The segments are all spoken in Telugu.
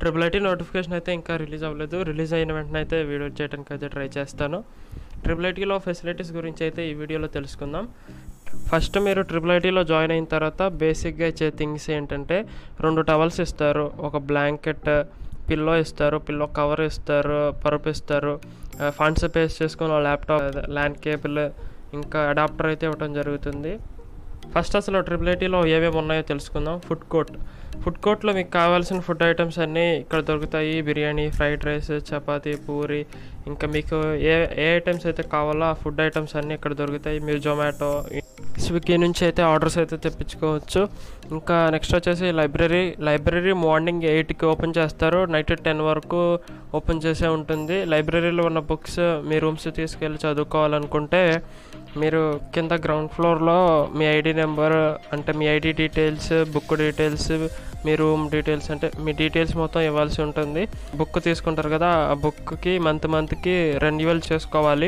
ట్రిపుల్ ఐటీ నోటిఫికేషన్ అయితే ఇంకా రిలీజ్ అవ్వలేదు రిలీజ్ అయిన వెంటనే అయితే వీడియో చేయడానికి అయితే ట్రై చేస్తాను ట్రిపుల్ ఐటీలో ఫెసిలిటీస్ గురించి అయితే ఈ వీడియోలో తెలుసుకుందాం ఫస్ట్ మీరు ట్రిపుల్ ఐటీలో జాయిన్ అయిన తర్వాత బేసిక్గా ఇచ్చే థింగ్స్ ఏంటంటే రెండు టవల్స్ ఇస్తారు ఒక బ్లాంకెట్ పిల్లో ఇస్తారు పిల్లో కవర్ ఇస్తారు పరుపు ఇస్తారు ఫండ్స్ పేస్ చేసుకుని ల్యాప్టాప్ ల్యాండ్ కేబుల్ ఇంకా అడాప్టర్ అయితే ఇవ్వడం జరుగుతుంది ఫస్ట్ అసలు ట్రిపుల్ ఐటీలో ఏమేమి ఉన్నాయో తెలుసుకుందాం ఫుడ్ కోర్ట్ ఫుడ్ కోర్ట్లో మీకు కావాల్సిన ఫుడ్ ఐటమ్స్ అన్నీ ఇక్కడ దొరుకుతాయి బిర్యానీ ఫ్రైడ్ రైస్ చపాతీ పూరి ఇంకా మీకు ఏ ఏ ఐటమ్స్ అయితే కావాలో ఆ ఫుడ్ ఐటమ్స్ అన్నీ ఇక్కడ దొరుకుతాయి మీరు జొమాటో స్విగ్గీ నుంచి అయితే ఆర్డర్స్ అయితే తెప్పించుకోవచ్చు ఇంకా నెక్స్ట్ వచ్చేసి లైబ్రరీ లైబ్రరీ మార్నింగ్ ఎయిట్కి ఓపెన్ చేస్తారు నైట్ టెన్ వరకు ఓపెన్ చేసే ఉంటుంది లైబ్రరీలో ఉన్న బుక్స్ మీ రూమ్స్ తీసుకెళ్ళి చదువుకోవాలనుకుంటే మీరు కింద గ్రౌండ్ ఫ్లోర్లో మీ ఐడి నెంబర్ అంటే మీ ఐడి డీటెయిల్స్ బుక్ డీటెయిల్స్ మీ రూమ్ డీటెయిల్స్ అంటే మీ డీటెయిల్స్ మొత్తం ఇవ్వాల్సి ఉంటుంది బుక్ తీసుకుంటారు కదా ఆ బుక్కి మంత్ మంత్కి రెన్యువల్ చేసుకోవాలి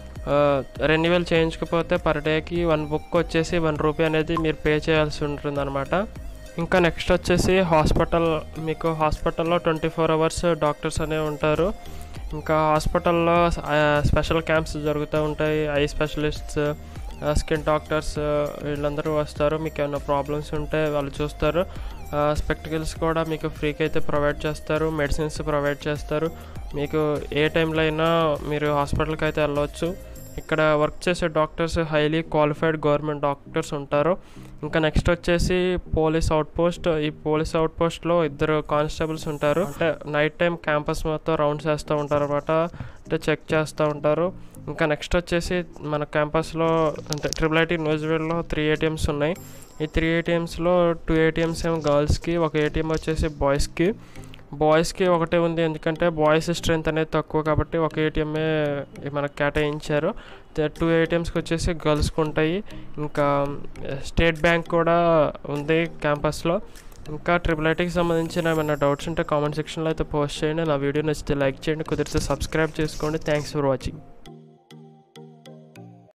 రెన్యువల్ చేయించకపోతే పర్ డేకి వన్ బుక్ వచ్చేసి వన్ రూపీ అనేది మీరు పే చేయాల్సి ఉంటుంది అనమాట ఇంకా నెక్స్ట్ వచ్చేసి హాస్పిటల్ మీకు హాస్పిటల్లో ట్వంటీ ఫోర్ అవర్స్ డాక్టర్స్ అనేవి ఉంటారు ఇంకా హాస్పిటల్లో స్పెషల్ క్యాంప్స్ జరుగుతూ ఉంటాయి ఐ స్పెషలిస్ట్స్ స్కిన్ డాక్టర్స్ వీళ్ళందరూ వస్తారు మీకు ఏమైనా ప్రాబ్లమ్స్ ఉంటే వాళ్ళు చూస్తారు స్పెక్టికల్స్ కూడా మీకు ఫ్రీకి అయితే ప్రొవైడ్ చేస్తారు మెడిసిన్స్ ప్రొవైడ్ చేస్తారు మీకు ఏ టైంలో అయినా మీరు హాస్పిటల్కి అయితే వెళ్ళవచ్చు ఇక్కడ వర్క్ చేసే doctors highly qualified government doctors ఉంటారు ఇంకా నెక్స్ట్ వచ్చేసి పోలీస్ అవుట్ పోస్ట్ ఈ పోలీస్ అవుట్ పోస్ట్లో ఇద్దరు కానిస్టేబుల్స్ ఉంటారు అంటే నైట్ టైం క్యాంపస్ మొత్తం రౌండ్స్ వేస్తూ ఉంటారు అనమాట అంటే చెక్ చేస్తూ ఉంటారు ఇంకా నెక్స్ట్ వచ్చేసి మన క్యాంపస్లో అంటే ట్రిపుల్ ఐటీ న్యూజివేడ్లో త్రీ ఏటీఎమ్స్ ఉన్నాయి ఈ త్రీ ఏటీఎమ్స్లో టూ ఏటీఎమ్స్ ఏమో గర్ల్స్కి ఒక ఏటీఎం వచ్చేసి బాయ్స్కి బాయ్స్కి ఒకటే ఉంది ఎందుకంటే బాయ్స్ స్ట్రెంత్ అనేది తక్కువ కాబట్టి ఒక ఏటీఎంఏ మనకు కేటాయించారు టూ ఏటీఎమ్స్కి వచ్చేసి గర్ల్స్కి ఉంటాయి ఇంకా స్టేట్ బ్యాంక్ కూడా ఉంది క్యాంపస్లో ఇంకా ట్రిపుల్ ఐటీకి సంబంధించిన ఏమైనా డౌట్స్ ఉంటే కామెంట్ సెక్షన్లో అయితే పోస్ట్ చేయండి నా వీడియో నచ్చితే లైక్ చేయండి కుదిరితే సబ్స్క్రైబ్ చేసుకోండి థ్యాంక్స్ ఫర్ వాచింగ్